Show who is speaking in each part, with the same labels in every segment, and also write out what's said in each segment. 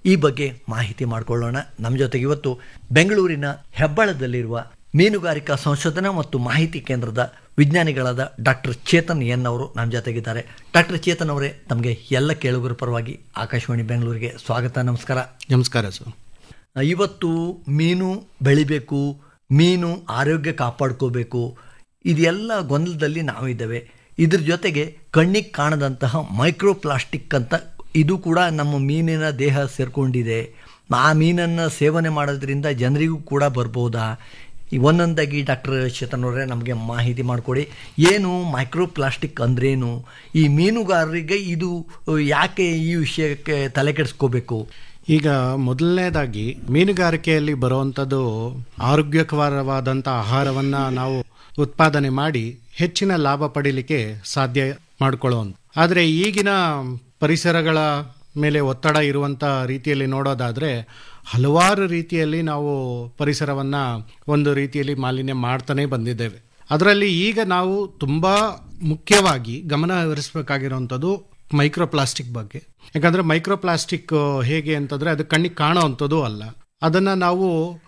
Speaker 1: ಈ ಬಗ್ಗೆ ಮಾಹಿತಿ ಮಾಡಿಕೊಳ್ಳೋಣ ನಮ್ಮ ಜೊತೆಗೆ ಇವತ್ತು ಬೆಂಗಳೂರಿನ ಹೆಬ್ಬಾಳದಲ್ಲಿರುವ ಮೀನುಗಾರಿಕಾ ಸಂಶೋಧನಾ ಮತ್ತು ಮಾಹಿತಿ ಕೇಂದ್ರದ ವಿಜ್ಞಾನಿಗಳಾದ ಡಾಕ್ಟರ್ ಚೇತನ್ ಎನ್ ಅವರು ನಮ್ಮ ಜೊತೆಗಿದ್ದಾರೆ ಡಾಕ್ಟರ್ ಚೇತನ್ ಅವರೇ ತಮಗೆ ಎಲ್ಲ ಕೇಳುಗರ ಪರವಾಗಿ ಆಕಾಶವಾಣಿ ಬೆಂಗಳೂರಿಗೆ ಸ್ವಾಗತ ನಮಸ್ಕಾರ
Speaker 2: ನಮಸ್ಕಾರ ಸರ್
Speaker 1: ಇವತ್ತು ಮೀನು ಬೆಳಿಬೇಕು ಮೀನು ಆರೋಗ್ಯ ಕಾಪಾಡ್ಕೋಬೇಕು ಇದೆಲ್ಲ ಗೊಂದಲದಲ್ಲಿ ನಾವಿದ್ದೇವೆ ಇದ್ರ ಜೊತೆಗೆ ಕಣ್ಣಿಗೆ ಕಾಣದಂತಹ ಮೈಕ್ರೋ ಪ್ಲಾಸ್ಟಿಕ್ ಅಂತ ಇದು ಕೂಡ ನಮ್ಮ ಮೀನಿನ ದೇಹ ಸೇರ್ಕೊಂಡಿದೆ ಆ ಮೀನನ್ನು ಸೇವನೆ ಮಾಡೋದ್ರಿಂದ ಜನರಿಗೂ ಕೂಡ ಬರ್ಬೋದಾ ಈ ಒಂದೊಂದಾಗಿ ಡಾಕ್ಟರ್ ಚೇತನ್ ಅವರೇ ನಮಗೆ ಮಾಹಿತಿ ಮಾಡಿಕೊಡಿ ಏನು ಮೈಕ್ರೋ ಪ್ಲಾಸ್ಟಿಕ್ ಅಂದ್ರೇನು ಈ ಮೀನುಗಾರರಿಗೆ ಇದು ಯಾಕೆ ಈ ವಿಷಯಕ್ಕೆ ತಲೆ ಕೆಡಿಸ್ಕೋಬೇಕು
Speaker 2: ಈಗ ಮೊದಲನೇದಾಗಿ ಮೀನುಗಾರಿಕೆಯಲ್ಲಿ ಬರುವಂಥದ್ದು ಆರೋಗ್ಯಕರವಾದಂಥ ಆಹಾರವನ್ನು ನಾವು ಉತ್ಪಾದನೆ ಮಾಡಿ ಹೆಚ್ಚಿನ ಲಾಭ ಪಡೀಲಿಕ್ಕೆ ಸಾಧ್ಯ ಮಾಡಿಕೊಳ್ಳುವಂಥ ಆದರೆ ಈಗಿನ ಪರಿಸರಗಳ ಮೇಲೆ ಒತ್ತಡ ಇರುವಂಥ ರೀತಿಯಲ್ಲಿ ನೋಡೋದಾದರೆ ಹಲವಾರು ರೀತಿಯಲ್ಲಿ ನಾವು ಪರಿಸರವನ್ನು ಒಂದು ರೀತಿಯಲ್ಲಿ ಮಾಲಿನ್ಯ ಮಾಡ್ತಾನೆ ಬಂದಿದ್ದೇವೆ ಅದರಲ್ಲಿ ಈಗ ನಾವು ತುಂಬ ಮುಖ್ಯವಾಗಿ ಗಮನ ಹರಿಸಬೇಕಾಗಿರುವಂಥದ್ದು ಮೈಕ್ರೋ ಪ್ಲಾಸ್ಟಿಕ್ ಬಗ್ಗೆ ಯಾಕಂದರೆ ಮೈಕ್ರೋ ಪ್ಲಾಸ್ಟಿಕ್ ಹೇಗೆ ಅಂತಂದರೆ ಅದು ಕಣ್ಣಿಗೆ ಕಾಣೋವಂಥದ್ದು ಅಲ್ಲ ಅದನ್ನು ನಾವು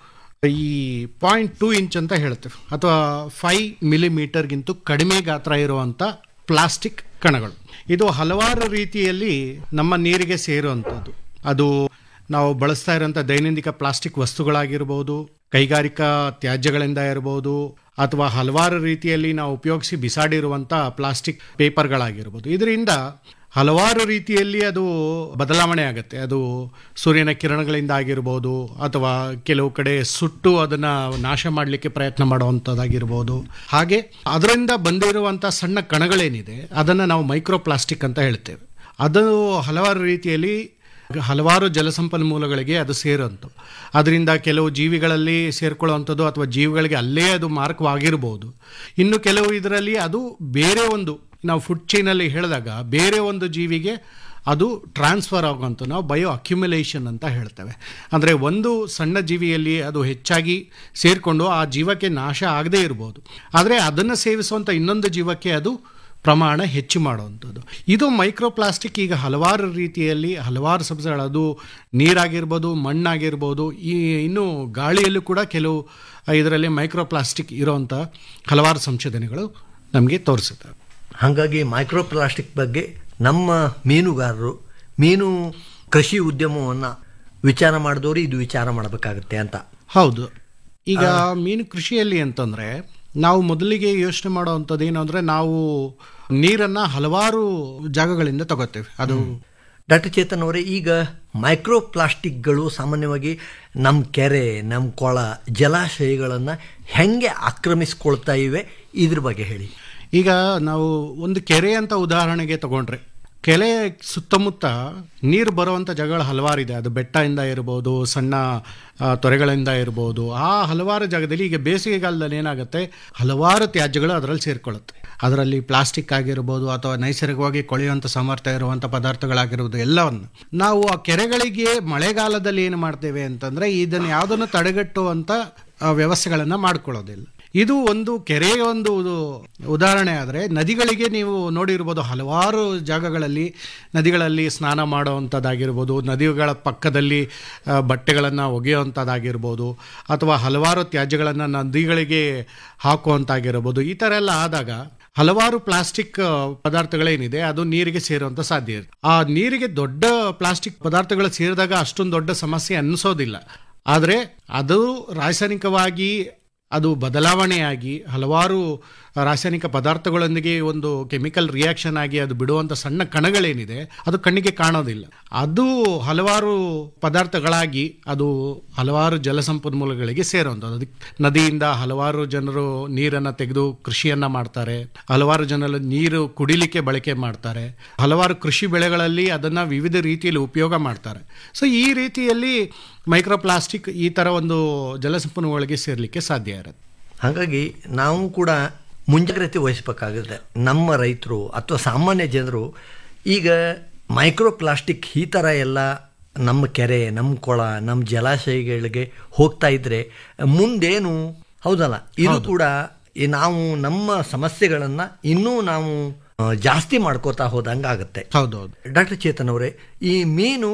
Speaker 2: ಈ ಪಾಯಿಂಟ್ ಟೂ ಇಂಚ್ ಅಂತ ಹೇಳ್ತೇವೆ ಅಥವಾ ಫೈವ್ ಮಿಲಿಮೀಟರ್ಗಿಂತ ಕಡಿಮೆ ಗಾತ್ರ ಇರುವಂಥ ಪ್ಲಾಸ್ಟಿಕ್ ಕಣಗಳು ಇದು ಹಲವಾರು ರೀತಿಯಲ್ಲಿ ನಮ್ಮ ನೀರಿಗೆ ಸೇರುವಂಥದ್ದು ಅದು ನಾವು ಬಳಸ್ತಾ ಇರುವಂಥ ದೈನಂದಿನ ಪ್ಲಾಸ್ಟಿಕ್ ವಸ್ತುಗಳಾಗಿರ್ಬೋದು ಕೈಗಾರಿಕಾ ತ್ಯಾಜ್ಯಗಳಿಂದ ಇರ್ಬೋದು ಅಥವಾ ಹಲವಾರು ರೀತಿಯಲ್ಲಿ ನಾವು ಉಪಯೋಗಿಸಿ ಬಿಸಾಡಿರುವಂಥ ಪ್ಲಾಸ್ಟಿಕ್ ಪೇಪರ್ಗಳಾಗಿರ್ಬೋದು ಇದರಿಂದ ಹಲವಾರು ರೀತಿಯಲ್ಲಿ ಅದು ಬದಲಾವಣೆ ಆಗುತ್ತೆ ಅದು ಸೂರ್ಯನ ಕಿರಣಗಳಿಂದ ಆಗಿರ್ಬೋದು ಅಥವಾ ಕೆಲವು ಕಡೆ ಸುಟ್ಟು ಅದನ್ನು ನಾಶ ಮಾಡಲಿಕ್ಕೆ ಪ್ರಯತ್ನ ಮಾಡುವಂಥದ್ದಾಗಿರ್ಬೋದು ಹಾಗೆ ಅದರಿಂದ ಬಂದಿರುವಂಥ ಸಣ್ಣ ಕಣಗಳೇನಿದೆ ಅದನ್ನು ನಾವು ಮೈಕ್ರೋ ಪ್ಲಾಸ್ಟಿಕ್ ಅಂತ ಹೇಳ್ತೇವೆ ಅದು ಹಲವಾರು ರೀತಿಯಲ್ಲಿ ಹಲವಾರು ಜಲಸಂಪನ್ಮೂಲಗಳಿಗೆ ಅದು ಸೇರುವಂಥದ್ದು ಅದರಿಂದ ಕೆಲವು ಜೀವಿಗಳಲ್ಲಿ ಸೇರ್ಕೊಳ್ಳುವಂಥದ್ದು ಅಥವಾ ಜೀವಿಗಳಿಗೆ ಅಲ್ಲೇ ಅದು ಮಾರ್ಕವಾಗಿರ್ಬೋದು ಇನ್ನು ಕೆಲವು ಇದರಲ್ಲಿ ಅದು ಬೇರೆ ಒಂದು ನಾವು ಫುಡ್ ಚೈನಲ್ಲಿ ಹೇಳಿದಾಗ ಬೇರೆ ಒಂದು ಜೀವಿಗೆ ಅದು ಟ್ರಾನ್ಸ್ಫರ್ ಆಗುವಂಥ ನಾವು ಬಯೋ ಅಕ್ಯುಮುಲೇಷನ್ ಅಂತ ಹೇಳ್ತೇವೆ ಅಂದರೆ ಒಂದು ಸಣ್ಣ ಜೀವಿಯಲ್ಲಿ ಅದು ಹೆಚ್ಚಾಗಿ ಸೇರಿಕೊಂಡು ಆ ಜೀವಕ್ಕೆ ನಾಶ ಆಗದೇ ಇರ್ಬೋದು ಆದರೆ ಅದನ್ನು ಸೇವಿಸುವಂಥ ಇನ್ನೊಂದು ಜೀವಕ್ಕೆ ಅದು ಪ್ರಮಾಣ ಹೆಚ್ಚು ಮಾಡುವಂಥದ್ದು ಇದು ಮೈಕ್ರೋ ಪ್ಲಾಸ್ಟಿಕ್ ಈಗ ಹಲವಾರು ರೀತಿಯಲ್ಲಿ ಹಲವಾರು ಸಬ್ಸಗಳು ಅದು ನೀರಾಗಿರ್ಬೋದು ಮಣ್ಣಾಗಿರ್ಬೋದು ಈ ಇನ್ನು ಗಾಳಿಯಲ್ಲೂ ಕೂಡ ಕೆಲವು ಇದರಲ್ಲಿ ಮೈಕ್ರೋ ಪ್ಲಾಸ್ಟಿಕ್ ಇರೋವಂಥ ಹಲವಾರು ಸಂಶೋಧನೆಗಳು ನಮಗೆ ತೋರಿಸುತ್ತವೆ
Speaker 1: ಹಾಗಾಗಿ ಮೈಕ್ರೋ ಪ್ಲಾಸ್ಟಿಕ್ ಬಗ್ಗೆ ನಮ್ಮ ಮೀನುಗಾರರು ಮೀನು ಕೃಷಿ ಉದ್ಯಮವನ್ನು ವಿಚಾರ ಮಾಡಿದವರು ಇದು ವಿಚಾರ ಮಾಡಬೇಕಾಗುತ್ತೆ ಅಂತ
Speaker 2: ಹೌದು ಈಗ ಮೀನು ಕೃಷಿಯಲ್ಲಿ ಅಂತಂದರೆ ನಾವು ಮೊದಲಿಗೆ ಯೋಚನೆ ಮಾಡುವಂಥದ್ದು ಏನು ಅಂದರೆ ನಾವು ನೀರನ್ನು ಹಲವಾರು ಜಾಗಗಳಿಂದ ತಗೋತೇವೆ ಅದು
Speaker 1: ಡಾಕ್ಟರ್ ಚೇತನ್ ಅವರೇ ಈಗ ಮೈಕ್ರೋ ಪ್ಲಾಸ್ಟಿಕ್ಗಳು ಸಾಮಾನ್ಯವಾಗಿ ನಮ್ಮ ಕೆರೆ ನಮ್ಮ ಕೊಳ ಜಲಾಶಯಗಳನ್ನು ಹೆಂಗೆ ಆಕ್ರಮಿಸ್ಕೊಳ್ತಾ ಇವೆ ಇದ್ರ ಬಗ್ಗೆ ಹೇಳಿ
Speaker 2: ಈಗ ನಾವು ಒಂದು ಕೆರೆ ಅಂತ ಉದಾಹರಣೆಗೆ ತಗೊಂಡ್ರೆ ಕೆರೆ ಸುತ್ತಮುತ್ತ ನೀರು ಬರುವಂಥ ಜಾಗಗಳು ಹಲವಾರಿದೆ ಅದು ಬೆಟ್ಟದಿಂದ ಇರ್ಬೋದು ಸಣ್ಣ ಆ, ತೊರೆಗಳಿಂದ ಇರ್ಬೋದು ಆ ಹಲವಾರು ಜಾಗದಲ್ಲಿ ಈಗ ಬೇಸಿಗೆಗಾಲದಲ್ಲಿ ಏನಾಗುತ್ತೆ ಹಲವಾರು ತ್ಯಾಜ್ಯಗಳು ಅದರಲ್ಲಿ ಸೇರಿಕೊಳ್ಳುತ್ತೆ ಅದರಲ್ಲಿ ಪ್ಲಾಸ್ಟಿಕ್ ಆಗಿರ್ಬೋದು ಅಥವಾ ನೈಸರ್ಗಿಕವಾಗಿ ಕೊಳೆಯುವಂಥ ಸಾಮರ್ಥ್ಯ ಇರುವಂಥ ಪದಾರ್ಥಗಳಾಗಿರ್ಬೋದು ಎಲ್ಲವನ್ನು ನಾವು ಆ ಕೆರೆಗಳಿಗೆ ಮಳೆಗಾಲದಲ್ಲಿ ಏನು ಮಾಡ್ತೇವೆ ಅಂತಂದರೆ ಇದನ್ನು ಯಾವುದನ್ನು ತಡೆಗಟ್ಟುವಂಥ ಆ, ವ್ಯವಸ್ಥೆಗಳನ್ನು ಮಾಡ್ಕೊಳ್ಳೋದಿಲ್ಲ ಇದು ಒಂದು ಕೆರೆಯ ಒಂದು ಉದು- ಉದಾಹರಣೆ ಆದರೆ ನದಿಗಳಿಗೆ ನೀವು ನೋಡಿರ್ಬೋದು ಹಲವಾರು ಜಾಗಗಳಲ್ಲಿ ನದಿಗಳಲ್ಲಿ ಸ್ನಾನ ಮಾಡುವಂಥದ್ದಾಗಿರ್ಬೋದು ನದಿಗಳ ಪಕ್ಕದಲ್ಲಿ ಬಟ್ಟೆಗಳನ್ನು ಒಗೆಯುವಂಥದ್ದಾಗಿರ್ಬೋದು ಅಥವಾ ಹಲವಾರು ತ್ಯಾಜ್ಯಗಳನ್ನು ನದಿಗಳಿಗೆ ಹಾಕುವಂತಾಗಿರ್ಬೋದು ಈ ಥರ ಎಲ್ಲ ಆದಾಗ ಹಲವಾರು ಪ್ಲಾಸ್ಟಿಕ್ ಆ, ಪದಾರ್ಥಗಳೇನಿದೆ ಅದು ನೀರಿಗೆ ಸೇರುವಂಥ ಸಾಧ್ಯ ಇದೆ ಆ ನೀರಿಗೆ ದೊಡ್ಡ ಪ್ಲಾಸ್ಟಿಕ್ ಪದಾರ್ಥಗಳು ಸೇರಿದಾಗ ಅಷ್ಟೊಂದು ದೊಡ್ಡ ಸಮಸ್ಯೆ ಅನ್ನಿಸೋದಿಲ್ಲ ಆದರೆ ಅದು ರಾಸಾಯನಿಕವಾಗಿ ಅದು ಬದಲಾವಣೆಯಾಗಿ ಹಲವಾರು ರಾಸಾಯನಿಕ ಪದಾರ್ಥಗಳೊಂದಿಗೆ ಒಂದು ಕೆಮಿಕಲ್ ರಿಯಾಕ್ಷನ್ ಆಗಿ ಅದು ಬಿಡುವಂಥ ಸಣ್ಣ ಕಣಗಳೇನಿದೆ ಅದು ಕಣ್ಣಿಗೆ ಕಾಣೋದಿಲ್ಲ ಅದು ಹಲವಾರು ಪದಾರ್ಥಗಳಾಗಿ ಅದು ಹಲವಾರು ಜಲಸಂಪನ್ಮೂಲಗಳಿಗೆ ಸೇರುವಂಥದ್ದು ಅದಕ್ಕೆ ನದಿಯಿಂದ ಹಲವಾರು ಜನರು ನೀರನ್ನು ತೆಗೆದು ಕೃಷಿಯನ್ನ ಮಾಡ್ತಾರೆ ಹಲವಾರು ಜನರು ನೀರು ಕುಡಿಲಿಕ್ಕೆ ಬಳಕೆ ಮಾಡ್ತಾರೆ ಹಲವಾರು ಕೃಷಿ ಬೆಳೆಗಳಲ್ಲಿ ಅದನ್ನು ವಿವಿಧ ರೀತಿಯಲ್ಲಿ ಉಪಯೋಗ ಮಾಡ್ತಾರೆ ಸೊ ಈ ರೀತಿಯಲ್ಲಿ ಮೈಕ್ರೋ ಪ್ಲಾಸ್ಟಿಕ್ ಈ ಥರ ಒಂದು ಜಲಸಂಪನ್ಮೂಲಗಳಿಗೆ ಸೇರಲಿಕ್ಕೆ ಸಾಧ್ಯ ಇರುತ್ತೆ
Speaker 1: ಹಾಗಾಗಿ ನಾವು ಕೂಡ ಮುಂಜಾಗ್ರತೆ ವಹಿಸಬೇಕಾಗುತ್ತೆ ನಮ್ಮ ರೈತರು ಅಥವಾ ಸಾಮಾನ್ಯ ಜನರು ಈಗ ಮೈಕ್ರೋ ಪ್ಲಾಸ್ಟಿಕ್ ಈ ಥರ ಎಲ್ಲ ನಮ್ಮ ಕೆರೆ ನಮ್ಮ ಕೊಳ ನಮ್ಮ ಜಲಾಶಯಗಳಿಗೆ ಹೋಗ್ತಾ ಇದ್ರೆ ಮುಂದೇನು ಹೌದಲ್ಲ ಇದು ಕೂಡ ಈ ನಾವು ನಮ್ಮ ಸಮಸ್ಯೆಗಳನ್ನು ಇನ್ನೂ ನಾವು ಆ, ಜಾಸ್ತಿ ಮಾಡ್ಕೋತಾ ಹೋದಂಗೆ ಆಗುತ್ತೆ
Speaker 2: ಹೌದೌದು
Speaker 1: ಡಾಕ್ಟರ್ ಚೇತನ್ ಅವರೇ ಈ ಮೀನು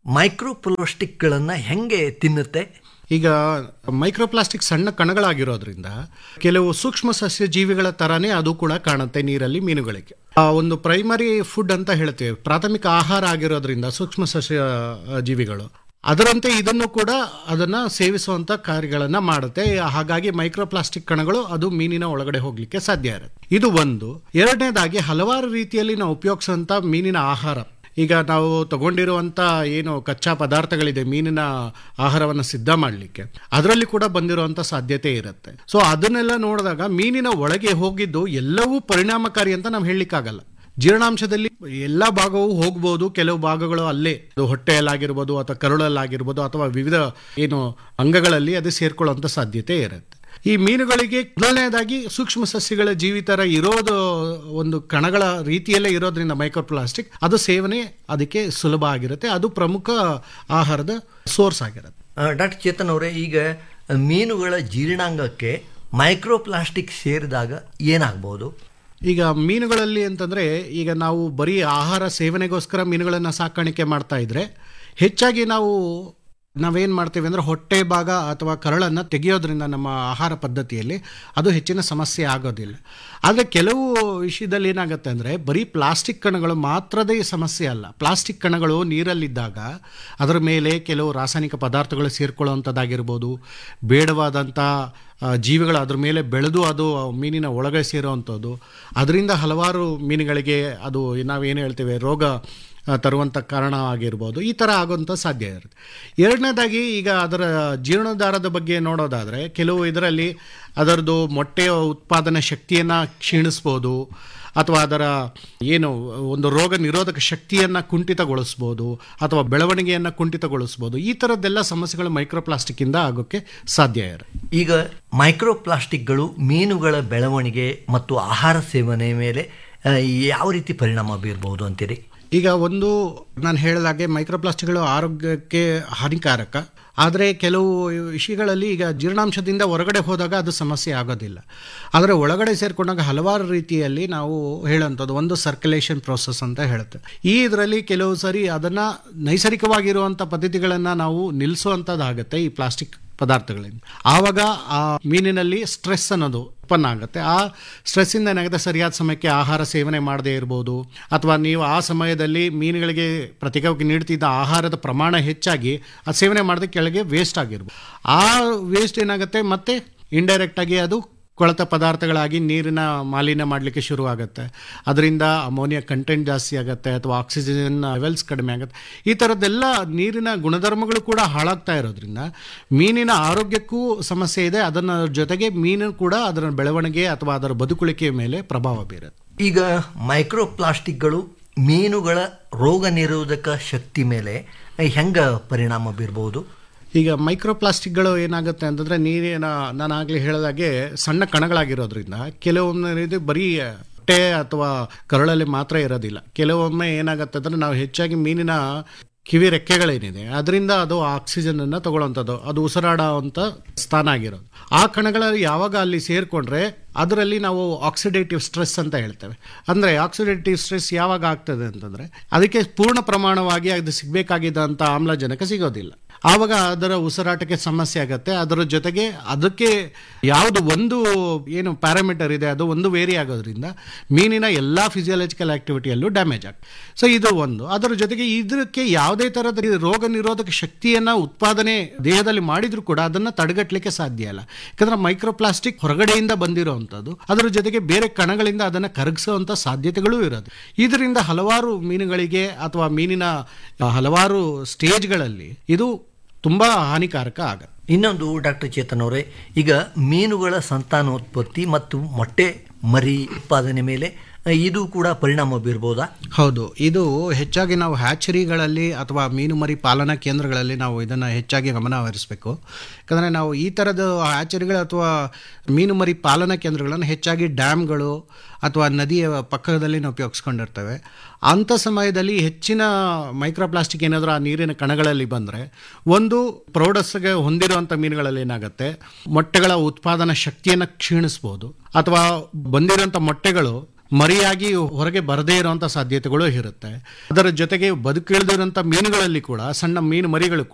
Speaker 1: ಮೈಕ್ರೋಪ್ಲಾಸ್ಟಿಕ್ಗಳನ್ನು ಹೆಂಗೆ ತಿನ್ನುತ್ತೆ
Speaker 2: ಈಗ ಮೈಕ್ರೋಪ್ಲಾಸ್ಟಿಕ್ ಸಣ್ಣ ಕಣಗಳಾಗಿರೋದ್ರಿಂದ ಕೆಲವು ಸೂಕ್ಷ್ಮ ಸಸ್ಯ ಜೀವಿಗಳ ತರಾನೇ ಅದು ಕೂಡ ಕಾಣುತ್ತೆ ನೀರಲ್ಲಿ ಮೀನುಗಳಿಗೆ ಆ ಒಂದು ಪ್ರೈಮರಿ ಫುಡ್ ಅಂತ ಹೇಳ್ತೇವೆ ಪ್ರಾಥಮಿಕ ಆಹಾರ ಆಗಿರೋದ್ರಿಂದ ಸೂಕ್ಷ್ಮ ಸಸ್ಯ ಆ, ಜೀವಿಗಳು ಅದರಂತೆ ಇದನ್ನು ಕೂಡ ಅದನ್ನ ಸೇವಿಸುವಂತ ಕಾರ್ಯಗಳನ್ನ ಮಾಡುತ್ತೆ ಹಾಗಾಗಿ ಮೈಕ್ರೋಪ್ಲಾಸ್ಟಿಕ್ ಕಣಗಳು ಅದು ಮೀನಿನ ಒಳಗಡೆ ಹೋಗ್ಲಿಕ್ಕೆ ಸಾಧ್ಯ ಇರುತ್ತೆ ಇದು ಒಂದು ಎರಡನೇದಾಗಿ ಹಲವಾರು ರೀತಿಯಲ್ಲಿ ನಾವು ಉಪಯೋಗಿಸುವಂತ ಮೀನಿನ ಆಹಾರ ಈಗ ನಾವು ತಗೊಂಡಿರುವಂತ ಏನು ಕಚ್ಚಾ ಪದಾರ್ಥಗಳಿದೆ ಮೀನಿನ ಆಹಾರವನ್ನು ಸಿದ್ಧ ಮಾಡಲಿಕ್ಕೆ ಅದರಲ್ಲಿ ಕೂಡ ಬಂದಿರುವಂತ ಸಾಧ್ಯತೆ ಇರುತ್ತೆ ಸೊ ಅದನ್ನೆಲ್ಲ ನೋಡಿದಾಗ ಮೀನಿನ ಒಳಗೆ ಹೋಗಿದ್ದು ಎಲ್ಲವೂ ಪರಿಣಾಮಕಾರಿ ಅಂತ ನಾವು ಹೇಳಲಿಕ್ಕಾಗಲ್ಲ ಜೀರ್ಣಾಂಶದಲ್ಲಿ ಎಲ್ಲ ಭಾಗವೂ ಹೋಗ್ಬೋದು ಕೆಲವು ಭಾಗಗಳು ಅಲ್ಲೇ ಅದು ಹೊಟ್ಟೆಯಲ್ಲಾಗಿರ್ಬೋದು ಅಥವಾ ಕರುಳಲ್ಲಾಗಿರ್ಬೋದು ಅಥವಾ ವಿವಿಧ ಏನು ಅಂಗಗಳಲ್ಲಿ ಅದು ಸೇರ್ಕೊಳ್ಳುವಂತ ಸಾಧ್ಯತೆ ಇರುತ್ತೆ ಈ ಮೀನುಗಳಿಗೆ ಮೊದಲನೇದಾಗಿ ಸೂಕ್ಷ್ಮ ಸಸ್ಯಗಳ ಜೀವಿತರ ಇರೋದು ಒಂದು ಕಣಗಳ ರೀತಿಯಲ್ಲೇ ಇರೋದ್ರಿಂದ ಮೈಕ್ರೋಪ್ಲಾಸ್ಟಿಕ್ ಅದು ಸೇವನೆ ಅದಕ್ಕೆ ಸುಲಭ ಆಗಿರುತ್ತೆ ಅದು ಪ್ರಮುಖ ಆಹಾರದ ಸೋರ್ಸ್ ಆಗಿರುತ್ತೆ
Speaker 1: ಡಾಕ್ಟರ್ ಚೇತನ್ ಅವರೇ ಈಗ ಮೀನುಗಳ ಜೀರ್ಣಾಂಗಕ್ಕೆ ಮೈಕ್ರೋಪ್ಲಾಸ್ಟಿಕ್ ಸೇರಿದಾಗ ಏನಾಗ್ಬೋದು
Speaker 2: ಈಗ ಮೀನುಗಳಲ್ಲಿ ಅಂತಂದ್ರೆ ಈಗ ನಾವು ಬರೀ ಆಹಾರ ಸೇವನೆಗೋಸ್ಕರ ಮೀನುಗಳನ್ನು ಸಾಕಾಣಿಕೆ ಮಾಡ್ತಾ ಇದ್ರೆ ಹೆಚ್ಚಾಗಿ ನಾವು ನಾವೇನು ಮಾಡ್ತೀವಿ ಅಂದರೆ ಹೊಟ್ಟೆ ಭಾಗ ಅಥವಾ ಕರಳನ್ನು ತೆಗೆಯೋದ್ರಿಂದ ನಮ್ಮ ಆಹಾರ ಪದ್ಧತಿಯಲ್ಲಿ ಅದು ಹೆಚ್ಚಿನ ಸಮಸ್ಯೆ ಆಗೋದಿಲ್ಲ ಆದರೆ ಕೆಲವು ವಿಷಯದಲ್ಲಿ ಏನಾಗುತ್ತೆ ಅಂದರೆ ಬರೀ ಪ್ಲಾಸ್ಟಿಕ್ ಕಣಗಳು ಮಾತ್ರದೇ ಸಮಸ್ಯೆ ಅಲ್ಲ ಪ್ಲಾಸ್ಟಿಕ್ ಕಣಗಳು ನೀರಲ್ಲಿದ್ದಾಗ ಅದರ ಮೇಲೆ ಕೆಲವು ರಾಸಾಯನಿಕ ಪದಾರ್ಥಗಳು ಸೇರ್ಕೊಳ್ಳುವಂಥದ್ದಾಗಿರ್ಬೋದು ಬೇಡವಾದಂಥ ಆ, ಜೀವಿಗಳು ಅದ್ರ ಮೇಲೆ ಬೆಳೆದು ಅದು ಮೀನಿನ ಒಳಗೆ ಸೇರುವಂಥದ್ದು ಅದರಿಂದ ಹಲವಾರು ಮೀನುಗಳಿಗೆ ಅದು ನಾವೇನು ಹೇಳ್ತೇವೆ ರೋಗ ಆ, ತರುವಂಥ ಕಾರಣ ಆಗಿರ್ಬೋದು ಈ ಥರ ಆಗುವಂಥ ಸಾಧ್ಯ ಇರುತ್ತೆ ಎರಡನೇದಾಗಿ ಈಗ ಅದರ ಜೀರ್ಣೋದ್ಧಾರದ ಬಗ್ಗೆ ನೋಡೋದಾದರೆ ಕೆಲವು ಇದರಲ್ಲಿ ಅದರದ್ದು ಮೊಟ್ಟೆಯ ಉತ್ಪಾದನಾ ಶಕ್ತಿಯನ್ನು ಕ್ಷೀಣಿಸ್ಬೋದು ಅಥವಾ ಅದರ ಏನು ಒಂದು ರೋಗ ನಿರೋಧಕ ಶಕ್ತಿಯನ್ನು ಕುಂಠಿತಗೊಳಿಸ್ಬೋದು ಅಥವಾ ಬೆಳವಣಿಗೆಯನ್ನು ಕುಂಠಿತಗೊಳಿಸ್ಬೋದು ಈ ಥರದ್ದೆಲ್ಲ ಸಮಸ್ಯೆಗಳು ಮೈಕ್ರೋಪ್ಲಾಸ್ಟಿಕ್ಕಿಂದ ಆಗೋಕ್ಕೆ ಸಾಧ್ಯ ಇರುತ್ತೆ
Speaker 1: ಈಗ ಮೈಕ್ರೋಪ್ಲಾಸ್ಟಿಕ್ಗಳು ಮೀನುಗಳ ಬೆಳವಣಿಗೆ ಮತ್ತು ಆಹಾರ ಸೇವನೆ ಮೇಲೆ ಆ, ಯಾವ ರೀತಿ ಪರಿಣಾಮ ಬೀರಬಹುದು ಅಂತೀರಿ
Speaker 2: ಈಗ ಒಂದು ನಾನು ಹೇಳಿದಾಗೆ ಮೈಕ್ರೋಪ್ಲಾಸ್ಟಿಕ್ಗಳು ಆರೋಗ್ಯಕ್ಕೆ ಹಾನಿಕಾರಕ ಆದರೆ ಕೆಲವು ವಿಷಯಗಳಲ್ಲಿ ಈಗ ಜೀರ್ಣಾಂಶದಿಂದ ಹೊರಗಡೆ ಹೋದಾಗ ಅದು ಸಮಸ್ಯೆ ಆಗೋದಿಲ್ಲ ಆದರೆ ಒಳಗಡೆ ಸೇರಿಕೊಂಡಾಗ ಹಲವಾರು ರೀತಿಯಲ್ಲಿ ನಾವು ಹೇಳುವಂಥದ್ದು ಒಂದು ಸರ್ಕ್ಯುಲೇಷನ್ ಪ್ರೋಸೆಸ್ ಅಂತ ಹೇಳುತ್ತೆ ಈ ಇದರಲ್ಲಿ ಕೆಲವು ಸರಿ ಅದನ್ನು ನೈಸರ್ಗಿಕವಾಗಿರುವಂಥ ಪದ್ಧತಿಗಳನ್ನು ನಾವು ನಿಲ್ಲಿಸುವಂಥದ್ದಾಗತ್ತೆ ಈ ಪ್ಲಾಸ್ಟಿಕ್ ಪದಾರ್ಥಗಳಿಂದ ಆವಾಗ ಆ ಮೀನಿನಲ್ಲಿ ಸ್ಟ್ರೆಸ್ ಅನ್ನೋದು ಉತ್ಪನ್ನ ಆಗುತ್ತೆ ಆ ಸ್ಟ್ರೆಸ್ಸಿಂದ ಏನಾಗುತ್ತೆ ಸರಿಯಾದ ಸಮಯಕ್ಕೆ ಆಹಾರ ಸೇವನೆ ಮಾಡದೇ ಇರ್ಬೋದು ಅಥವಾ ನೀವು ಆ ಸಮಯದಲ್ಲಿ ಮೀನುಗಳಿಗೆ ಪ್ರತಿಕಾರಕ್ಕೆ ನೀಡ್ತಿದ್ದ ಆಹಾರದ ಪ್ರಮಾಣ ಹೆಚ್ಚಾಗಿ ಆ ಸೇವನೆ ಮಾಡದೆ ಕೆಳಗೆ ವೇಸ್ಟ್ ಆಗಿರ್ಬೋದು ಆ ವೇಸ್ಟ್ ಏನಾಗುತ್ತೆ ಮತ್ತೆ ಇಂಡೈರೆಕ್ಟ್ ಆಗಿ ಅದು ಕೊಳೆತ ಪದಾರ್ಥಗಳಾಗಿ ನೀರಿನ ಮಾಲಿನ್ಯ ಮಾಡಲಿಕ್ಕೆ ಶುರು ಆಗುತ್ತೆ ಅದರಿಂದ ಅಮೋನಿಯಾ ಕಂಟೆಂಟ್ ಜಾಸ್ತಿ ಆಗುತ್ತೆ ಅಥವಾ ಆಕ್ಸಿಜನ್ ಲೆವೆಲ್ಸ್ ಕಡಿಮೆ ಆಗುತ್ತೆ ಈ ಥರದ್ದೆಲ್ಲ ನೀರಿನ ಗುಣಧರ್ಮಗಳು ಕೂಡ ಹಾಳಾಗ್ತಾ ಇರೋದ್ರಿಂದ ಮೀನಿನ ಆರೋಗ್ಯಕ್ಕೂ ಸಮಸ್ಯೆ ಇದೆ ಅದನ್ನ ಜೊತೆಗೆ ಮೀನು ಕೂಡ ಅದರ ಬೆಳವಣಿಗೆ ಅಥವಾ ಅದರ ಬದುಕುಳಿಕೆಯ ಮೇಲೆ ಪ್ರಭಾವ ಬೀರುತ್ತೆ
Speaker 1: ಈಗ ಮೈಕ್ರೋಪ್ಲಾಸ್ಟಿಕ್ಗಳು ಮೀನುಗಳ ರೋಗ ನಿರೋಧಕ ಶಕ್ತಿ ಮೇಲೆ ಹೆಂಗ ಪರಿಣಾಮ ಬೀರಬಹುದು
Speaker 2: ಈಗ ಮೈಕ್ರೋಪ್ಲಾಸ್ಟಿಕ್ಗಳು ಏನಾಗುತ್ತೆ ಅಂತಂದ್ರೆ ನೀರಿನ ನಾನು ಆಗಲೇ ಹೇಳಿದಾಗೆ ಸಣ್ಣ ಕಣಗಳಾಗಿರೋದ್ರಿಂದ ಕೆಲವೊಮ್ಮೆ ಇದು ಬರೀ ಹೊಟ್ಟೆ ಅಥವಾ ಕರಳಲ್ಲಿ ಮಾತ್ರ ಇರೋದಿಲ್ಲ ಕೆಲವೊಮ್ಮೆ ಏನಾಗುತ್ತೆ ಅಂದ್ರೆ ನಾವು ಹೆಚ್ಚಾಗಿ ಮೀನಿನ ಕಿವಿ ರೆಕ್ಕೆಗಳೇನಿದೆ ಅದರಿಂದ ಅದು ಆಕ್ಸಿಜನ್ ಅನ್ನ ತಗೊಳ್ಳೋಂಥದ್ದು ಅದು ಉಸಿರಾಡುವಂಥ ಸ್ಥಾನ ಆಗಿರೋದು ಆ ಕಣಗಳಲ್ಲಿ ಯಾವಾಗ ಅಲ್ಲಿ ಸೇರಿಕೊಂಡ್ರೆ ಅದರಲ್ಲಿ ನಾವು ಆಕ್ಸಿಡೇಟಿವ್ ಸ್ಟ್ರೆಸ್ ಅಂತ ಹೇಳ್ತೇವೆ ಅಂದರೆ ಆಕ್ಸಿಡೇಟಿವ್ ಸ್ಟ್ರೆಸ್ ಯಾವಾಗ ಆಗ್ತದೆ ಅಂತಂದರೆ ಅದಕ್ಕೆ ಪೂರ್ಣ ಪ್ರಮಾಣವಾಗಿ ಅದು ಸಿಗಬೇಕಾಗಿದ್ದಂಥ ಆಮ್ಲಜನಕ ಸಿಗೋದಿಲ್ಲ ಆವಾಗ ಅದರ ಉಸಿರಾಟಕ್ಕೆ ಸಮಸ್ಯೆ ಆಗುತ್ತೆ ಅದರ ಜೊತೆಗೆ ಅದಕ್ಕೆ ಯಾವುದು ಒಂದು ಏನು ಪ್ಯಾರಾಮೀಟರ್ ಇದೆ ಅದು ಒಂದು ವೇರಿ ಆಗೋದ್ರಿಂದ ಮೀನಿನ ಎಲ್ಲ ಫಿಸಿಯಾಲಜಿಕಲ್ ಆಕ್ಟಿವಿಟಿಯಲ್ಲೂ ಡ್ಯಾಮೇಜ್ ಆಗ್ತದೆ ಸೊ ಇದು ಒಂದು ಅದರ ಜೊತೆಗೆ ಇದಕ್ಕೆ ಯಾವುದೇ ಥರದ ರೋಗ ನಿರೋಧಕ ಶಕ್ತಿಯನ್ನು ಉತ್ಪಾದನೆ ದೇಹದಲ್ಲಿ ಮಾಡಿದ್ರು ಕೂಡ ಅದನ್ನು ತಡೆಗಟ್ಟಲಿಕ್ಕೆ ಸಾಧ್ಯ ಇಲ್ಲ ಯಾಕಂದ್ರೆ ಮೈಕ್ರೋಪ್ಲಾಸ್ಟಿಕ್ ಹೊರಗಡೆಯಿಂದ ಬಂದಿರುವಂಥದ್ದು ಅದರ ಜೊತೆಗೆ ಬೇರೆ ಕಣಗಳಿಂದ ಅದನ್ನು ಕರಗಿಸುವಂಥ ಸಾಧ್ಯತೆಗಳೂ ಇರೋದು ಇದರಿಂದ ಹಲವಾರು ಮೀನುಗಳಿಗೆ ಅಥವಾ ಮೀನಿನ ಹಲವಾರು ಸ್ಟೇಜ್ಗಳಲ್ಲಿ ಇದು ತುಂಬಾ ಹಾನಿಕಾರಕ ಆಗುತ್ತೆ
Speaker 1: ಇನ್ನೊಂದು ಡಾಕ್ಟರ್ ಚೇತನ್ ಅವರೇ ಈಗ ಮೀನುಗಳ ಸಂತಾನೋತ್ಪತ್ತಿ ಮತ್ತು ಮೊಟ್ಟೆ ಮರಿ ಉತ್ಪಾದನೆ ಮೇಲೆ ಆ, ಇದು ಕೂಡ ಪರಿಣಾಮ ಬೀರ್ಬೋದಾ
Speaker 2: ಹೌದು ಇದು ಹೆಚ್ಚಾಗಿ ನಾವು ಹ್ಯಾಚರಿಗಳಲ್ಲಿ ಅಥವಾ ಮೀನು ಮರಿ ಪಾಲನಾ ಕೇಂದ್ರಗಳಲ್ಲಿ ನಾವು ಇದನ್ನು ಹೆಚ್ಚಾಗಿ ಗಮನ ಹರಿಸಬೇಕು ಯಾಕಂದರೆ ನಾವು ಈ ಥರದ ಹ್ಯಾಚರಿಗಳು ಅಥವಾ ಮೀನು ಮರಿ ಪಾಲನಾ ಕೇಂದ್ರಗಳನ್ನು ಹೆಚ್ಚಾಗಿ ಡ್ಯಾಮ್ಗಳು ಅಥವಾ ನದಿಯ ಪಕ್ಕದಲ್ಲಿ ನಾವು ಉಪಯೋಗಿಸ್ಕೊಂಡಿರ್ತೇವೆ ಅಂಥ ಸಮಯದಲ್ಲಿ ಹೆಚ್ಚಿನ ಮೈಕ್ರೋಪ್ಲಾಸ್ಟಿಕ್ ಏನಾದರೂ ಆ ನೀರಿನ ಕಣಗಳಲ್ಲಿ ಬಂದರೆ ಒಂದು ಪ್ರೌಢಸ್ಗೆ ಹೊಂದಿರುವಂಥ ಮೀನುಗಳಲ್ಲಿ ಏನಾಗುತ್ತೆ ಮೊಟ್ಟೆಗಳ ಉತ್ಪಾದನಾ ಶಕ್ತಿಯನ್ನು ಕ್ಷೀಣಿಸ್ಬೋದು ಅಥವಾ ಬಂದಿರೋಂಥ ಮೊಟ್ಟೆಗಳು ಮರಿಯಾಗಿ ಹೊರಗೆ ಬರದೇ ಇರುವಂತ ಸಾಧ್ಯತೆಗಳು ಇರುತ್ತೆ ಅದರ ಜೊತೆಗೆ ಬದುಕಿಳಿದಿರುವಂತ ಮೀನುಗಳಲ್ಲಿ ಕೂಡ ಸಣ್ಣ ಮೀನು ಮರಿಗಳು